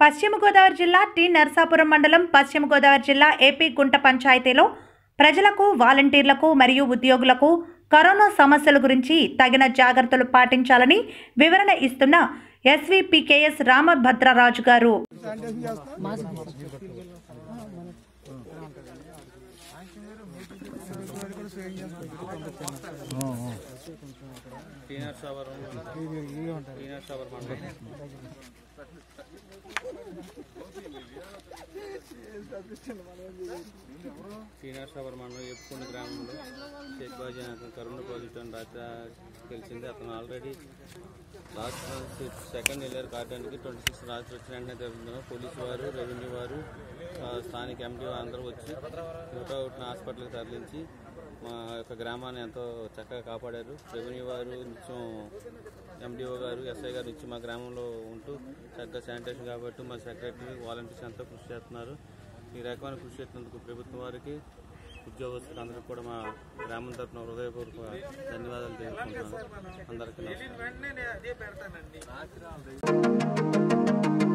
పశ్చిమ గోదావరి జిల్లా టి నరసాపురం మండలం పశ్చిమ గోదావరి జిల్లా ఏపీ గుంట పంచాయతీలో ప్రజలకు వాలంటీర్లకు మరియు ఉద్యోగులకు కరోనా సమస్యల గురించి తగిన జాగ్రత్తలు పాటించాలని వివరణ ఇస్తున్న ఎస్వీపీకేఎస్ రామభద్రరాజు గారు టీనర్ షవర్ టీనర్ షవర్ మండలం టీనర్ షవర్ మండలం ఎప్పుకొండ గ్రామంలో షేక్ బాజీ అనే అతను కరోనా పాజిటివ్ అని రాత్రి తెలిసింది అతను ఆల్రెడీ లాస్ట్ సెకండ్ ఇయర్ కావడానికి ట్వంటీ సిక్స్ రాత్రి వచ్చిన వెంటనే జరుగుతున్నాం పోలీసు వారు రెవెన్యూ వారు ఆ, స్థానిక ఎంపీ అందరూ వచ్చి ఒకటి హాస్పిటల్కి తరలించి మా యొక్క గ్రామాన్ని ఎంతో చక్కగా కాపాడారు రెవెన్యూ వారు నిత్యం ఎండిఓ గారు ఎస్ఐ గారు ఇచ్చి మా గ్రామంలో ఉంటూ చక్కగా శానిటేషన్ కాబట్టి మా సెక్రటరీ వాలంటీర్స్ ఎంతో కృషి చేస్తున్నారు ఈ రకమైన కృషి చేసినందుకు ప్రభుత్వం వారికి ఉద్యోగస్తులకు అందరికీ కూడా మా గ్రామం తరఫున హృదయపూర్వక ధన్యవాదాలు తెలుపుకుంటున్నాను అందరికీ నమస్కారం